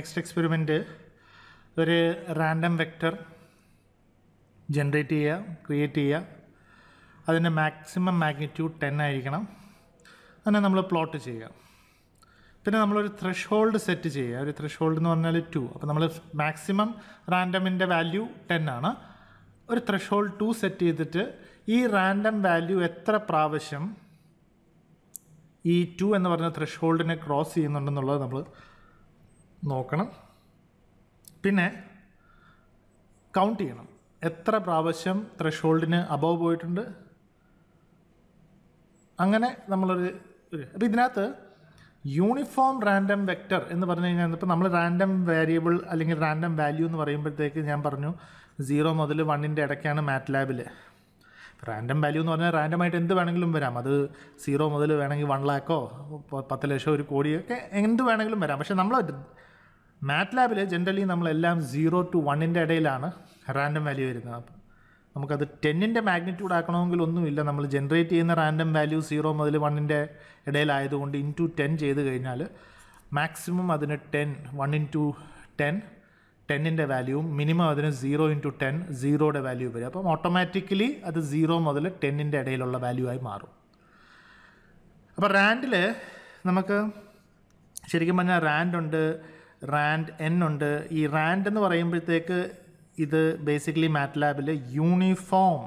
Next experiment ഒരു random vector generate ചെയ്യുക create ചെയ്യുക അതിൻ്റെ മാക്സിമം മാഗ്നിറ്റ്യൂഡ് ടെൻ ആയിരിക്കണം അതിനെ നമ്മൾ പ്ലോട്ട് ചെയ്യുക പിന്നെ നമ്മളൊരു ത്രഷ് ഹോൾഡ് സെറ്റ് ചെയ്യുക ഒരു ത്രഷ് ഹോൾഡ് എന്ന് പറഞ്ഞാൽ ടു അപ്പോൾ നമ്മൾ മാക്സിമം റാൻഡമിൻ്റെ വാല്യൂ ടെൻ ആണ് ഒരു ത്രഷ് ഹോൾഡ് ടു സെറ്റ് ചെയ്തിട്ട് ഈ റാൻഡം വാല്യൂ എത്ര പ്രാവശ്യം ഈ ടു എന്ന് പറഞ്ഞ ത്രഷ് ഹോൾഡിനെ ക്രോസ് ചെയ്യുന്നുണ്ടെന്നുള്ളത് നമ്മൾ നോക്കണം പിന്നെ കൗണ്ട് ചെയ്യണം എത്ര പ്രാവശ്യം ത്രഷ് ഹോൾഡിന് അബവ് പോയിട്ടുണ്ട് അങ്ങനെ നമ്മളൊരു അപ്പോൾ ഇതിനകത്ത് യൂണിഫോം റാൻഡം വെക്റ്റർ എന്ന് പറഞ്ഞു കഴിഞ്ഞാൽ ഇപ്പോൾ നമ്മൾ റാൻഡം വേരിയബിൾ അല്ലെങ്കിൽ റാൻഡം വാല്യൂ എന്ന് പറയുമ്പോഴത്തേക്ക് ഞാൻ പറഞ്ഞു സീറോ മുതൽ വണ്ണിൻ്റെ ഇടയ്ക്കാണ് മാറ്റ് ലാബിൽ റാൻഡം വാല്യൂ എന്ന് പറഞ്ഞാൽ റാൻഡമായിട്ട് എന്ത് വേണമെങ്കിലും വരാം അത് സീറോ മുതൽ വേണമെങ്കിൽ വൺ ലാക്കോ പത്ത് ലക്ഷമോ ഒരു കോടിയൊക്കെ എന്ത് വേണമെങ്കിലും വരാം പക്ഷേ നമ്മൾ മാറ്റ് ലാബിൽ ജനറലി നമ്മളെല്ലാം സീറോ ടു വണ്ണിൻ്റെ ഇടയിലാണ് റാൻഡം വാല്യൂ വരുന്നത് അപ്പം നമുക്കത് ടെന്നിൻ്റെ മാഗ്നിറ്റ്യൂഡ് ആക്കണമെങ്കിൽ ഒന്നുമില്ല നമ്മൾ ജനറേറ്റ് ചെയ്യുന്ന റാൻഡം വാല്യൂ സീറോ മുതൽ വണ്ണിൻ്റെ ഇടയിലായതുകൊണ്ട് ഇൻ ടു ടെൻ ചെയ്ത് കഴിഞ്ഞാൽ മാക്സിമം അതിന് ten one into ten ടെന്നിൻ്റെ വാല്യൂവും മിനിമം അതിന് സീറോ ഇൻറ്റു ടെൻ സീറോയുടെ വാല്യൂ വരും അപ്പം ഓട്ടോമാറ്റിക്കലി അത് സീറോ മുതൽ ടെന്നിൻ്റെ ഇടയിലുള്ള വാല്യൂ ആയി മാറും അപ്പോൾ റാൻഡിൽ നമുക്ക് ശരിക്കും പറഞ്ഞാൽ റാൻഡ് ഉണ്ട് റാൻഡ് എൻ ഉണ്ട് ഈ റാൻഡ് എന്ന് പറയുമ്പോഴത്തേക്ക് ഇത് ബേസിക്കലി മാറ്റ് ലാബിൽ യൂണിഫോം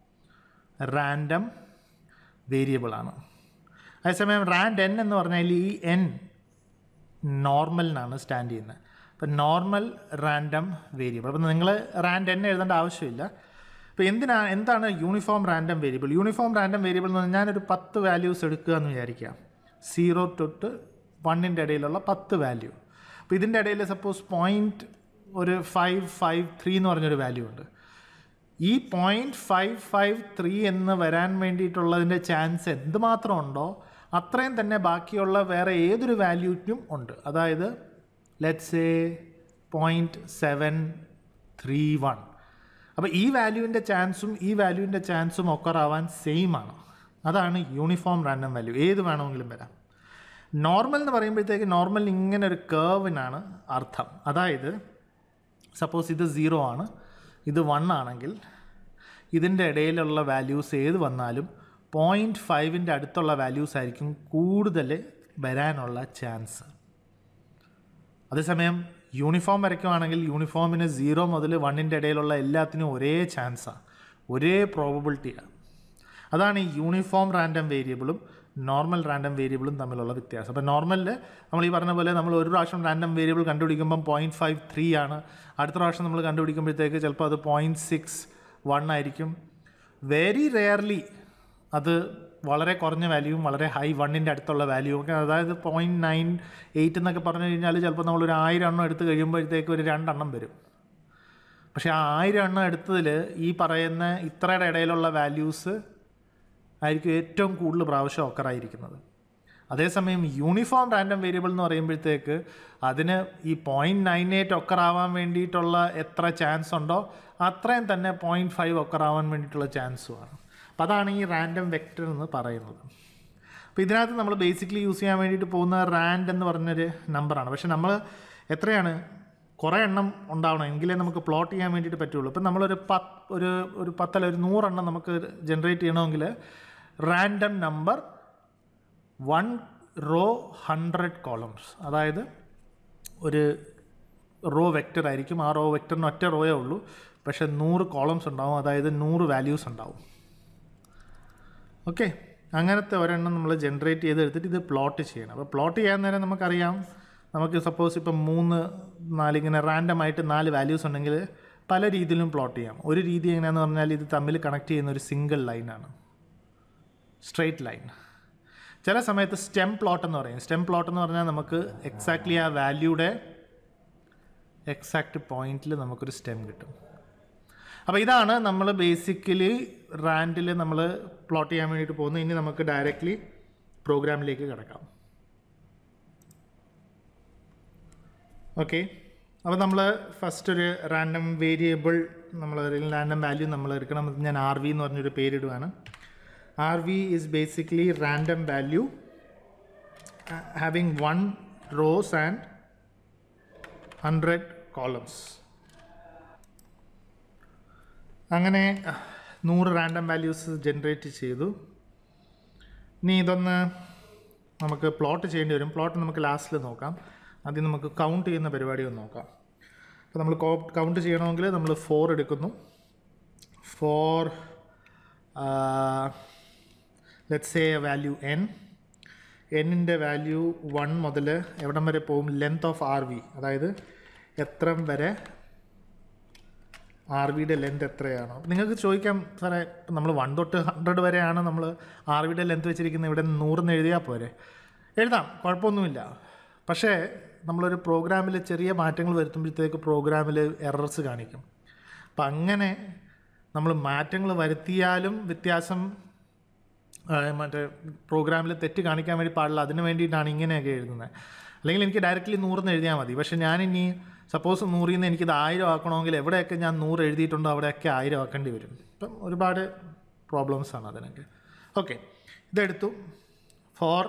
റാൻഡം വേരിയബിളാണ് അതേസമയം റാൻഡ് എൻ എന്ന് പറഞ്ഞാൽ ഈ എൻ നോർമലിനാണ് സ്റ്റാൻഡ് ചെയ്യുന്നത് അപ്പം നോർമൽ റാൻഡം വേരിയബിൾ അപ്പം നിങ്ങൾ റാൻഡ് എൻ എഴുതേണ്ട ആവശ്യമില്ല അപ്പോൾ എന്തിനാണ് എന്താണ് uniform random variable uniform random variable എന്ന് പറഞ്ഞാൽ ഞാനൊരു പത്ത് വാല്യൂസ് എടുക്കുക എന്ന് വിചാരിക്കാം സീറോ തൊട്ട് വണ്ണിൻ്റെ ഇടയിലുള്ള പത്ത് വാല്യൂ അപ്പോൾ ഇതിൻ്റെ ഇടയിൽ സപ്പോസ് പോയിൻറ്റ് ഒരു ഫൈവ് ഫൈവ് ത്രീ എന്ന് പറഞ്ഞൊരു വാല്യൂ ഉണ്ട് ഈ പോയിൻറ്റ് ഫൈവ് ഫൈവ് ത്രീ എന്ന് വരാൻ വേണ്ടിയിട്ടുള്ളതിൻ്റെ ചാൻസ് എന്തുമാത്രം ഉണ്ടോ അത്രയും തന്നെ ബാക്കിയുള്ള വേറെ ഏതൊരു വാല്യൂറ്റിനും ഉണ്ട് അതായത് let's a point seven three one അപ്പോൾ ഈ വാല്യൂവിൻ്റെ ചാൻസും ഈ വാല്യൂവിൻ്റെ ചാൻസും ഒക്കറാവാൻ സെയിം ആണ് അതാണ് യൂണിഫോം റാൻഡം വാല്യൂ ഏത് വേണമെങ്കിലും വരാം നോർമൽ എന്ന് പറയുമ്പോഴത്തേക്ക് നോർമൽ ഇങ്ങനെ ഒരു കേർവിനാണ് അർത്ഥം അതായത് സപ്പോസ് ഇത് സീറോ ആണ് ഇത് വൺ ആണെങ്കിൽ ഇതിൻ്റെ ഇടയിലുള്ള വാല്യൂസ് ഏത് വന്നാലും പോയിൻറ്റ് ഫൈവിൻ്റെ അടുത്തുള്ള വാല്യൂസ് ആയിരിക്കും കൂടുതൽ വരാനുള്ള ചാൻസ് അതേസമയം യൂണിഫോം വരയ്ക്കുവാണെങ്കിൽ യൂണിഫോമിന് സീറോ മുതൽ വണ്ണിൻ്റെ ഇടയിലുള്ള എല്ലാത്തിനും ഒരേ ചാൻസാണ് ഒരേ പ്രോബബിലിറ്റിയാണ് അതാണ് ഈ യൂണിഫോം റാൻഡം വേരിയബിളും നോർമൽ റാൻഡം വേരിയബിളും തമ്മിലുള്ള വ്യത്യാസം അപ്പോൾ നോർമലിൽ നമ്മൾ ഈ പറഞ്ഞ പോലെ നമ്മൾ ഒരു പ്രാവശ്യം റാൻഡം വേരിയബിൾ കണ്ടുപിടിക്കുമ്പം പോയിൻറ്റ് ഫൈവ് ത്രീ ആണ് അടുത്ത പ്രാവശ്യം നമ്മൾ കണ്ടുപിടിക്കുമ്പോഴത്തേക്ക് ചിലപ്പോൾ അത് പോയിൻറ്റ് സിക്സ് വൺ ആയിരിക്കും വെരി റെയർലി അത് വളരെ കുറഞ്ഞ വാല്യൂവും വളരെ ഹൈ വണ്ണിൻ്റെ അടുത്തുള്ള വാല്യൂ ഒക്കെ അതായത് പോയിൻറ്റ് നയൻ എയ്റ്റ് എന്നൊക്കെ പറഞ്ഞു കഴിഞ്ഞാൽ ചിലപ്പോൾ നമ്മളൊരു ആയിരം എണ്ണം എടുത്ത് കഴിയുമ്പോഴത്തേക്ക് ഒരു രണ്ടെണ്ണം വരും പക്ഷേ ആ ആയിരം എണ്ണം എടുത്തതിൽ ഈ പറയുന്ന ഇത്രയുടെ ഇടയിലുള്ള വാല്യൂസ് ആയിരിക്കും ഏറ്റവും കൂടുതൽ പ്രാവശ്യം ഒക്കറായിരിക്കുന്നത് അതേസമയം യൂണിഫോം റാൻഡം വേരിയബിൾ എന്ന് പറയുമ്പോഴത്തേക്ക് അതിന് ഈ പോയിൻറ്റ് നയൻ എയ്റ്റ് ഒക്കറാവാൻ വേണ്ടിയിട്ടുള്ള എത്ര ചാൻസ് ഉണ്ടോ അത്രയും തന്നെ പോയിൻറ്റ് ഫൈവ് ഒക്കറാവാൻ വേണ്ടിയിട്ടുള്ള ചാൻസുമാണ് അപ്പോൾ അതാണ് ഈ റാൻഡം വെക്റ്റർ എന്ന് പറയുന്നത് അപ്പോൾ ഇതിനകത്ത് നമ്മൾ ബേസിക്കലി യൂസ് ചെയ്യാൻ വേണ്ടിയിട്ട് പോകുന്ന റാൻഡ് എന്ന് പറഞ്ഞൊരു നമ്പറാണ് പക്ഷെ നമ്മൾ എത്രയാണ് കുറേ എണ്ണം ഉണ്ടാവണം എങ്കിലേ നമുക്ക് പ്ലോട്ട് ചെയ്യാൻ വേണ്ടിയിട്ട് പറ്റുള്ളൂ ഇപ്പം നമ്മളൊരു പത്ത് ഒരു ഒരു പത്തല്ല ഒരു നൂറെണ്ണം നമുക്ക് ജനറേറ്റ് ചെയ്യണമെങ്കിൽ random number one row hundred columns അതായത് ഒരു റോ വെക്റ്റർ ആയിരിക്കും ആ റോ വെക്റ്ററിന് ഒറ്റ റോയേ ഉള്ളൂ പക്ഷേ നൂറ് കോളംസ് ഉണ്ടാവും അതായത് നൂറ് വാല്യൂസ് ഉണ്ടാവും ഓക്കെ അങ്ങനത്തെ ഒരെണ്ണം നമ്മൾ ജനറേറ്റ് ചെയ്തെടുത്തിട്ട് ഇത് പ്ലോട്ട് ചെയ്യണം അപ്പോൾ പ്ലോട്ട് ചെയ്യാൻ നേരം നമുക്കറിയാം നമുക്ക് സപ്പോസ് ഇപ്പം മൂന്ന് നാല് ഇങ്ങനെ റാൻഡമായിട്ട് നാല് വാല്യൂസ് ഉണ്ടെങ്കിൽ പല രീതിയിലും പ്ലോട്ട് ചെയ്യാം ഒരു രീതി എങ്ങനെയാണെന്ന് പറഞ്ഞാൽ ഇത് തമ്മിൽ കണക്ട് ചെയ്യുന്ന ഒരു സിംഗിൾ ലൈനാണ് സ്ട്രെയിറ്റ് ലൈൻ ചില സമയത്ത് സ്റ്റെം പ്ലോട്ട് എന്ന് പറയും സ്റ്റെം പ്ലോട്ട് എന്ന് പറഞ്ഞാൽ നമുക്ക് എക്സാക്ട്ലി ആ വാല്യൂടെ എക്സാക്റ്റ് പോയിന്റിൽ നമുക്കൊരു സ്റ്റെം കിട്ടും അപ്പോൾ ഇതാണ് നമ്മൾ ബേസിക്കലി റാൻഡിൽ നമ്മൾ പ്ലോട്ട് ചെയ്യാൻ വേണ്ടിയിട്ട് പോകുന്നത് ഇനി നമുക്ക് ഡയറക്റ്റ്ലി പ്രോഗ്രാമിലേക്ക് കിടക്കാം ഓക്കെ അപ്പോൾ നമ്മൾ ഫസ്റ്റ് ഒരു റാൻഡം വേരിയബിൾ നമ്മൾ റാൻഡം വാല്യൂ നമ്മൾ എടുക്കണം അത് ഞാൻ ആർ വി എന്ന് പറഞ്ഞൊരു പേരിടുവാണ് R V is basically random value having one rows and hundred columns അങ്ങനെ നൂറ് റാൻഡം വാല്യൂസ് ജനറേറ്റ് ചെയ്തു ഇനി ഇതൊന്ന് നമുക്ക് പ്ലോട്ട് ചെയ്യേണ്ടി വരും പ്ലോട്ട് നമുക്ക് ലാസ്റ്റിൽ നോക്കാം ആദ്യം നമുക്ക് കൗണ്ട് ചെയ്യുന്ന പരിപാടി ഒന്ന് നോക്കാം അപ്പോൾ നമ്മൾ കൗണ്ട് ചെയ്യണമെങ്കിൽ നമ്മൾ ഫോർ എടുക്കുന്നു for let's a value N എന്നിൻ്റെ വാല്യൂ വൺ മുതൽ എവിടം വരെ പോകും ലെങ്ത് ഓഫ് ആർ വി അതായത് എത്രം വരെ ആർ വിയുടെ ലെങ്ത് എത്രയാണ് അപ്പം നിങ്ങൾക്ക് ചോദിക്കാം സാറേ ഇപ്പം നമ്മൾ വൺ തൊട്ട് ഹൺഡ്രഡ് വരെയാണ് നമ്മൾ ആർ വിയുടെ ലെങ്ത് വെച്ചിരിക്കുന്നത് ഇവിടെ നൂറിന് എഴുതിയാൽ പോരെ എഴുതാം കുഴപ്പമൊന്നുമില്ല പക്ഷേ നമ്മളൊരു പ്രോഗ്രാമിൽ ചെറിയ മാറ്റങ്ങൾ വരുത്തുമ്പോഴത്തേക്ക് പ്രോഗ്രാമിൽ എറർസ് കാണിക്കും അപ്പം അങ്ങനെ നമ്മൾ മാറ്റങ്ങൾ വരുത്തിയാലും വ്യത്യാസം ആ, മറ്റേ പ്രോഗ്രാമിൽ തെറ്റ് കാണിക്കാൻ വേണ്ടി പാടില്ല അതിന് വേണ്ടിയിട്ടാണ് ഇങ്ങനെയൊക്കെ എഴുതുന്നത് അല്ലെങ്കിൽ എനിക്ക് ഡയറക്റ്റ്ലി നൂറെന്ന് എഴുതിയാൽ മതി പക്ഷേ ഞാനിനി സപ്പോസ് നൂറിൽ നിന്ന് എനിക്കിത് ആയിരം ആക്കണമെങ്കിൽ എവിടെയൊക്കെ ഞാൻ നൂറ് എഴുതിയിട്ടുണ്ടോ അവിടെയൊക്കെ ആയിരം ആക്കേണ്ടി വരും ഇപ്പം ഒരുപാട് പ്രോബ്ലംസ് ആണ് അതിനൊക്കെ ഓക്കെ ഇതെടുത്തു ഫോർ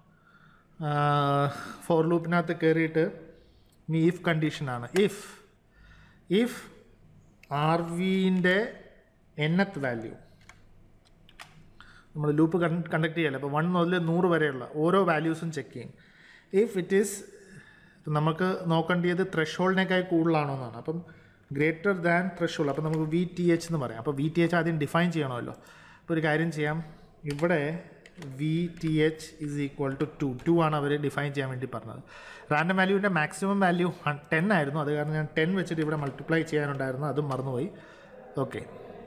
ഫോർ ലൂപ്പിനകത്ത് കയറിയിട്ട് ഇനി ഇഫ് കണ്ടീഷനാണ് ഇഫ് ഇഫ് ആർ വിൻ്റെ എന്നത്ത് വാല്യൂ നമ്മൾ ലൂപ്പ് കണ്ടക്ട് ചെയ്യല്ല അപ്പോൾ വൺ മുതൽ നൂറ് വരെയുള്ള ഓരോ വാല്യൂസും ചെക്ക് ചെയ്യും ഇഫ് ഇറ്റ് ഈസ് നമുക്ക് നോക്കേണ്ടത് ത്രഷോളിനേക്കാൾ കൂടുതലാണോ എന്നാണ് അപ്പം ഗ്രേറ്റർ ദാൻ ത്രഷോൾഡ് അപ്പം നമുക്ക് വി ടി എച്ച് എന്ന് പറയാം അപ്പോൾ വി ടി എച്ച് ആദ്യം ഡിഫൈൻ ചെയ്യണമല്ലോ അപ്പോൾ ഒരു കാര്യം ചെയ്യാം ഇവിടെ V T H is equal to two two ആണ് അവർ ഡിഫൈൻ ചെയ്യാൻ വേണ്ടി പറഞ്ഞത് റാൻഡം വാല്യൂവിൻ്റെ മാക്സിമം വാല്യൂ ടെൻ ആയിരുന്നു അത് കാരണം ഞാൻ ടെൻ വെച്ചിട്ട് ഇവിടെ മൾട്ടിപ്ലൈ ചെയ്യാനുണ്ടായിരുന്നു അതും മറന്നുപോയി ഓക്കെ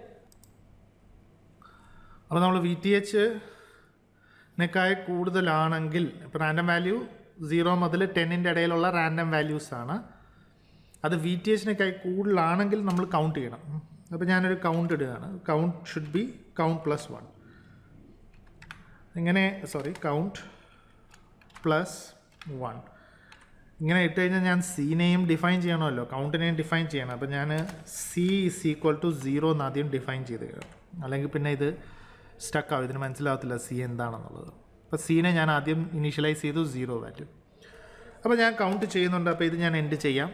അപ്പോൾ നമ്മൾ വി ടി എച്ച് നെക്കായി കൂടുതലാണെങ്കിൽ ഇപ്പോൾ റാൻഡം വാല്യൂ സീറോ മുതൽ ടെന്നിൻ്റെ ഇടയിലുള്ള റാൻഡം വാല്യൂസ് ആണ് അത് വി ടി എച്ചിനേക്കായി കൂടുതലാണെങ്കിൽ നമ്മൾ കൗണ്ട് ചെയ്യണം അപ്പോൾ ഞാനൊരു കൗണ്ട് ഇടുകയാണ് count should be count plus one ഇങ്ങനെ സോറി കൗണ്ട് പ്ലസ് വൺ ഇങ്ങനെ ഇട്ട് കഴിഞ്ഞാൽ ഞാൻ സീനെയും ഡിഫൈൻ ചെയ്യണമല്ലോ കൗണ്ടിനെയും ഡിഫൈൻ ചെയ്യണം അപ്പോൾ ഞാൻ C is equal to zero എന്ന് ആദ്യം ഡിഫൈൻ ചെയ്ത് അല്ലെങ്കിൽ പിന്നെ ഇത് സ്റ്റക്കാവും ഇതിന് മനസ്സിലാവത്തില്ല സി എന്താണെന്നുള്ളത് അപ്പോൾ സീനെ ഞാൻ ആദ്യം ഇനീഷ്യലൈസ് ചെയ്തു സീറോ വാല്യൂ അപ്പോൾ ഞാൻ കൗണ്ട് ചെയ്യുന്നുണ്ട് അപ്പോൾ ഇത് ഞാൻ എൻഡ് ചെയ്യാം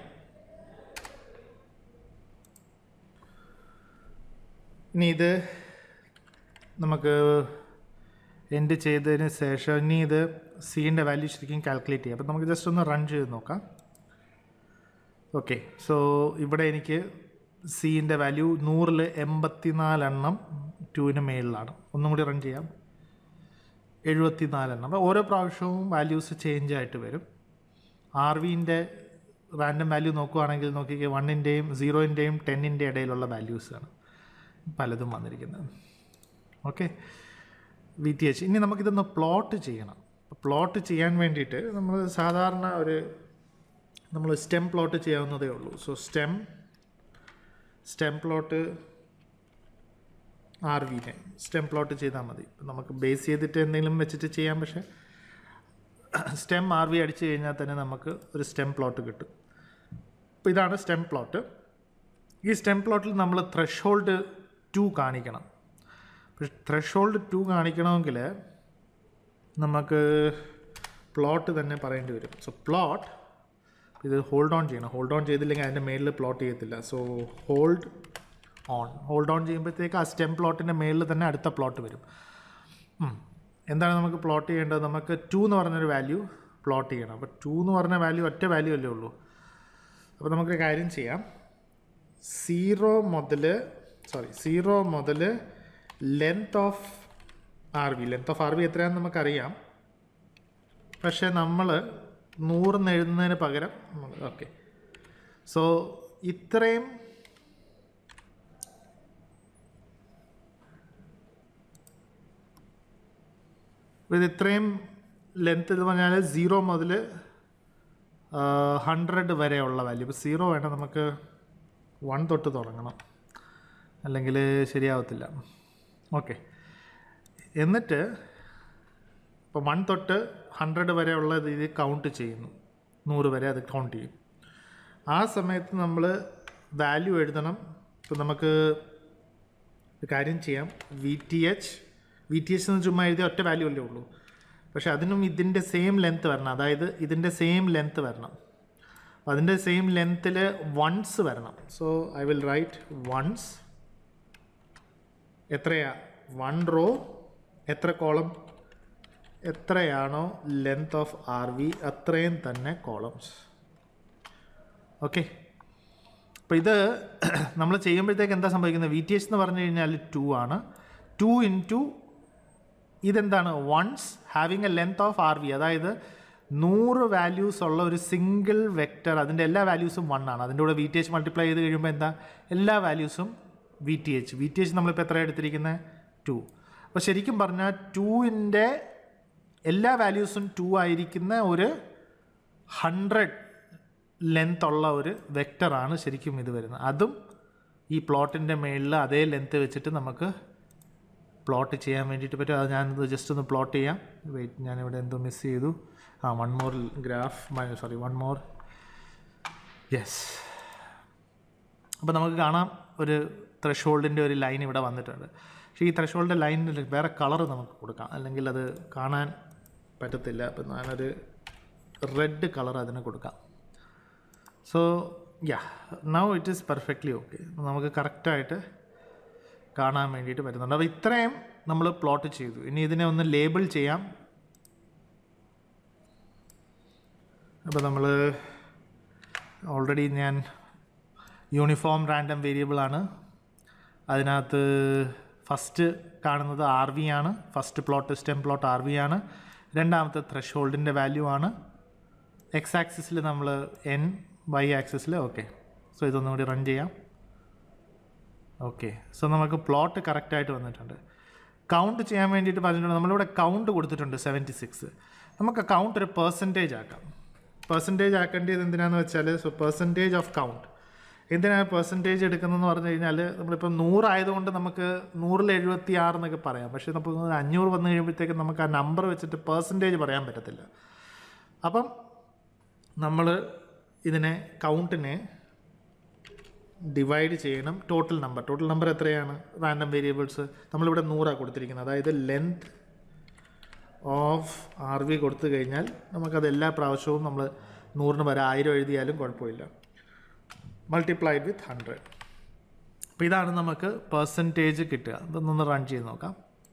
ഇനി ഇത് നമുക്ക് എൻഡ് ചെയ്തതിന് ശേഷം ഇനി ഇത് സീൻ്റെ വാല്യൂ ശരിക്കും കാൽക്കുലേറ്റ് ചെയ്യാം അപ്പോൾ നമുക്ക് ജസ്റ്റ് ഒന്ന് റൺ ചെയ്ത് നോക്കാം ഓക്കെ സോ ഇവിടെ എനിക്ക് സീൻ്റെ വാല്യൂ നൂറിൽ എൺപത്തിനാലെണ്ണം ടുവിന് മേളിലാണ് ഒന്നും കൂടി റൺ ചെയ്യാം എഴുപത്തിനാലെണ്ണം അപ്പോൾ ഓരോ പ്രാവശ്യവും വാല്യൂസ് ചേഞ്ച് ആയിട്ട് വരും ആർ വിൻ്റെ റാൻഡം വാല്യൂ നോക്കുവാണെങ്കിൽ നോക്കിക്കേ വണ്ണിൻ്റെയും സീറോയിൻ്റെയും ടെന്നിൻ്റെ ഇടയിലുള്ള വാല്യൂസാണ് പലതും വന്നിരിക്കുന്നത് ഓക്കെ വി ടി എച്ച് ഇനി നമുക്കിതൊന്ന് പ്ലോട്ട് ചെയ്യണം പ്ലോട്ട് ചെയ്യാൻ വേണ്ടിയിട്ട് നമ്മൾ സാധാരണ ഒരു നമ്മൾ സ്റ്റെം പ്ലോട്ട് ചെയ്യാവുന്നതേ ഉള്ളൂ so stem stem plot R വിനെ സ്റ്റെം പ്ലോട്ട് ചെയ്താൽ മതി നമുക്ക് ബേസ് ചെയ്തിട്ട് എന്തെങ്കിലും വെച്ചിട്ട് ചെയ്യാം പക്ഷേ സ്റ്റെം ആർ വി അടിച്ചു കഴിഞ്ഞാൽ തന്നെ നമുക്ക് ഒരു സ്റ്റെം പ്ലോട്ട് കിട്ടും അപ്പോൾ ഇതാണ് സ്റ്റെം പ്ലോട്ട് ഈ സ്റ്റെം പ്ലോട്ടിൽ നമ്മൾ ത്രഷ് ടു കാണിക്കണം പക്ഷെ ത്രഷ് ടു കാണിക്കണമെങ്കിൽ നമുക്ക് പ്ലോട്ട് തന്നെ പറയേണ്ടി വരും സോ പ്ലോട്ട് ഇത് ഹോൾഡ് ഓൺ ചെയ്യണം ഹോൾഡ് ഓൺ ചെയ്തില്ലെങ്കിൽ അതിൻ്റെ മേളിൽ പ്ലോട്ട് ചെയ്യത്തില്ല so hold on hold on ചെയ്യുമ്പോഴത്തേക്ക് ആ സ്റ്റെം പ്ലോട്ടിൻ്റെ മേളിൽ തന്നെ അടുത്ത പ്ലോട്ട് വരും ഉം. എന്താണ് നമുക്ക് പ്ലോട്ട് ചെയ്യേണ്ടത് നമുക്ക് ടു എന്ന് പറഞ്ഞൊരു വാല്യൂ പ്ലോട്ട് ചെയ്യണം അപ്പോൾ ടു എന്ന് പറഞ്ഞ വാല്യൂ ഒറ്റ വാല്യൂ അല്ലേ ഉള്ളൂ അപ്പോൾ നമുക്ക് കാര്യം ചെയ്യാം സീറോ മുതൽ സോറി സീറോ മുതൽ length of R V length of R V എത്രയാണെന്ന് നമുക്കറിയാം പക്ഷേ നമ്മൾ നൂറിന്ന് എഴുതുന്നതിന് പകരം ഓക്കെ സോ ഇത്രയും ഇത് ഇത്രയും ലെങ്ത് എന്ന് പറഞ്ഞാൽ സീറോ മുതൽ ഹൺഡ്രഡ് വരെയുള്ള വാല്യൂ ഇപ്പോൾ സീറോ വേണ്ട നമുക്ക് വൺ തൊട്ട് തുടങ്ങണം അല്ലെങ്കിൽ ശരിയാവത്തില്ല ഓക്കെ എന്നിട്ട് ഇപ്പോൾ വൺ തൊട്ട് ഹൺഡ്രഡ് വരെയുള്ള ഇത് കൗണ്ട് ചെയ്യുന്നു നൂറ് വരെ അത് കൗണ്ട് ചെയ്യും ആ സമയത്ത് നമ്മൾ വാല്യൂ എഴുതണം ഇപ്പോൾ നമുക്ക് ഒരു കാര്യം ചെയ്യാം V T H V T H എന്ന് ചുമ്മാ എഴുതിയ ഒറ്റ വാല്യൂ അല്ലേ ഉള്ളൂ പക്ഷേ അതിനും ഇതിൻ്റെ സെയിം ലെങ്ത്ത് വരണം അതായത് ഇതിൻ്റെ സെയിം ലെങ്ത്ത് വരണം അപ്പോൾ അതിൻ്റെ സെയിം ലെങ്ത്തിൽ വൺസ് വരണം so I will write ones എത്രയാ വൺ റോ എത്ര കോളം എത്രയാണോ ലെങ്ത് ഓഫ് ആർ വി അത്രയും തന്നെ കോളംസ് ഓക്കെ അപ്പോൾ ഇത് നമ്മൾ ചെയ്യുമ്പോഴത്തേക്ക് എന്താ സംഭവിക്കുന്നത് വി ടി എച്ച് എന്ന് പറഞ്ഞു കഴിഞ്ഞാൽ ടു ആണ് ടു ഇൻറ്റു ഇതെന്താണ് ones having a length of R V അതായത് നൂറ് വാല്യൂസ് ഉള്ള ഒരു സിംഗിൾ വെക്റ്റർ അതിൻ്റെ എല്ലാ വാല്യൂസും വൺ ആണ് അതിൻ്റെ കൂടെ വി ടി എച്ച് മൾട്ടിപ്ലൈ ചെയ്ത് കഴിയുമ്പോൾ എന്താ എല്ലാ വാല്യൂസും V T H V T H നമ്മളിപ്പോൾ എത്ര എടുത്തിരിക്കുന്നത് ടു അപ്പോൾ ശരിക്കും പറഞ്ഞാൽ ടുവിൻ്റെ എല്ലാ വാല്യൂസും ടു ആയിരിക്കുന്ന ഒരു ഹൺഡ്രഡ് ലെങ്ത് ഉള്ള ഒരു വെക്റ്ററാണ് ശരിക്കും ഇത് വരുന്നത് അതും ഈ പ്ലോട്ടിൻ്റെ മേളിൽ അതേ ലെങ്ത്ത് വെച്ചിട്ട് നമുക്ക് പ്ലോട്ട് ചെയ്യാൻ വേണ്ടിയിട്ട് പറ്റും അത് ഞാനിത് ജസ്റ്റ് ഒന്ന് പ്ലോട്ട് ചെയ്യാം വെയിറ്റ് ഞാനിവിടെ എന്തോ മിസ് ചെയ്തു ആ one more graph sorry one more yes അപ്പോൾ നമുക്ക് കാണാം ഒരു ത്രഷോൾഡിൻ്റെ ഒരു ലൈൻ ഇവിടെ വന്നിട്ടുണ്ട് പക്ഷേ ഈ ത്രഷോൾഡിൻ്റെ ലൈനിൽ വേറെ കളർ നമുക്ക് കൊടുക്കാം അല്ലെങ്കിൽ അത് കാണാൻ പറ്റത്തില്ല അപ്പം ഞാനൊരു റെഡ് കളർ അതിന് കൊടുക്കാം so ya now it is perfectly okay നമുക്ക് കറക്റ്റായിട്ട് കാണാൻ വേണ്ടിയിട്ട് പറ്റുന്നുണ്ട് അപ്പോൾ ഇത്രയും നമ്മൾ പ്ലോട്ട് ചെയ്തു ഇനി ഇതിനെ ഒന്ന് ലേബിൾ ചെയ്യാം അപ്പോൾ നമ്മൾ ഓൾറെഡി ഞാൻ യൂണിഫോം റാൻഡം വേരിയബിൾ ആണ് അതിനകത്ത് ഫസ്റ്റ് കാണുന്നത് ആർ വി ആണ് first plot stem plot R V ആണ് രണ്ടാമത്തെ ത്രഷ് ഹോൾഡിൻ്റെ വാല്യൂ ആണ് എക്സ് ആക്സിസിൽ നമ്മൾ എൻ വൈ ആക്സിസിൽ ഓക്കെ സോ ഇതൊന്നും കൂടി റൺ ചെയ്യാം ഓക്കെ സോ നമുക്ക് പ്ലോട്ട് കറക്റ്റായിട്ട് വന്നിട്ടുണ്ട് കൗണ്ട് ചെയ്യാൻ വേണ്ടിയിട്ട് പറഞ്ഞിട്ടുണ്ട് നമ്മളിവിടെ കൗണ്ട് കൊടുത്തിട്ടുണ്ട് സെവൻറ്റി സിക്സ് നമുക്ക് കൗണ്ട് ഒരു പെർസെൻറ്റേജ് ആക്കാം പെർസെൻറ്റേജ് ആക്കേണ്ടത് എന്തിനാന്ന് വെച്ചാൽ സോ പെർസെൻറ്റേജ് ഓഫ് കൗണ്ട് എന്തിനാണ് പെർസെൻറ്റേജ് എടുക്കുന്നതെന്ന് പറഞ്ഞു കഴിഞ്ഞാൽ നമ്മളിപ്പം നൂറായതുകൊണ്ട് നമുക്ക് നൂറിൽ എഴുപത്തി ആറ് എന്നൊക്കെ പറയാം പക്ഷേ നമുക്ക് അഞ്ഞൂറ് വന്നു കഴിയുമ്പോഴത്തേക്കും നമുക്ക് ആ നമ്പർ വെച്ചിട്ട് പെർസെൻറ്റേജ് പറയാൻ പറ്റത്തില്ല അപ്പം നമ്മൾ ഇതിനെ കൗണ്ടിനെ ഡിവൈഡ് ചെയ്യണം ടോട്ടൽ നമ്പർ ടോട്ടൽ നമ്പർ എത്രയാണ് റാൻഡം വേരിയബിൾസ് നമ്മളിവിടെ നൂറാണ് കൊടുത്തിരിക്കുന്നത് അതായത് ലെങ്ത് ഓഫ് ആർ വി കൊടുത്തു കഴിഞ്ഞാൽ നമുക്കത് എല്ലാ പ്രാവശ്യവും നമ്മൾ നൂറിന് വരെ ആയിരം എഴുതിയാലും കുഴപ്പമില്ല മൾട്ടിപ്ലൈഡ് വിത്ത് ഹൺഡ്രഡ് അപ്പോൾ ഇതാണ് നമുക്ക് പെർസെൻറ്റേജ് കിട്ടുക ഇതൊന്നൊന്ന് റൺ ചെയ്ത് നോക്കാം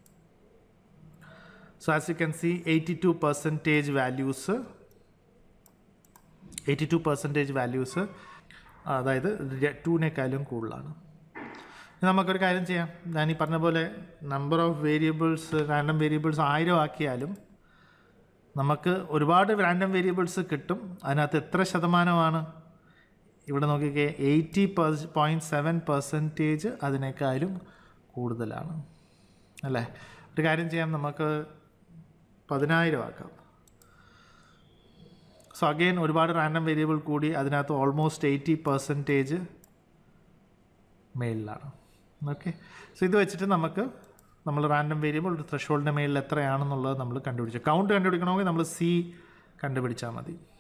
so as you can see eighty two percentage values eighty two percentage values അതായത് ടൂനേക്കാളും കൂടുതലാണ് ഇനി നമുക്കൊരു കാര്യം ചെയ്യാം ഞാൻ ഈ പറഞ്ഞ പോലെ number of variables random variables ആയിരം ആക്കിയാലും നമുക്ക് ഒരുപാട് റാൻഡം വേരിയബിൾസ് കിട്ടും അതിനകത്ത് എത്ര ശതമാനമാണ് ഇവിടെ നോക്കിക്കേ eighty percent point seven percentage അതിനേക്കാളും കൂടുതലാണ് അല്ലേ ഒരു കാര്യം ചെയ്യാം നമുക്ക് പതിനായിരം ആക്കാം സോ അഗെയിൻ ഒരുപാട് റാൻഡം വേരിയബിൾ കൂടി അതിനകത്ത് ഓൾമോസ്റ്റ് എയ്റ്റി പെർസെൻറ്റേജ് മെയിലിലാണ് ഓക്കെ സോ ഇത് വെച്ചിട്ട് നമുക്ക് നമ്മൾ റാൻഡം വേരിയബിൾ ഒരു ത്രഷോൾഡിൻ്റെ മേളിൽ എത്രയാണെന്നുള്ളത് നമ്മൾ കണ്ടുപിടിച്ചു കൗണ്ട് കണ്ടുപിടിക്കണമെങ്കിൽ നമ്മൾ സി കണ്ടുപിടിച്ചാൽ മതി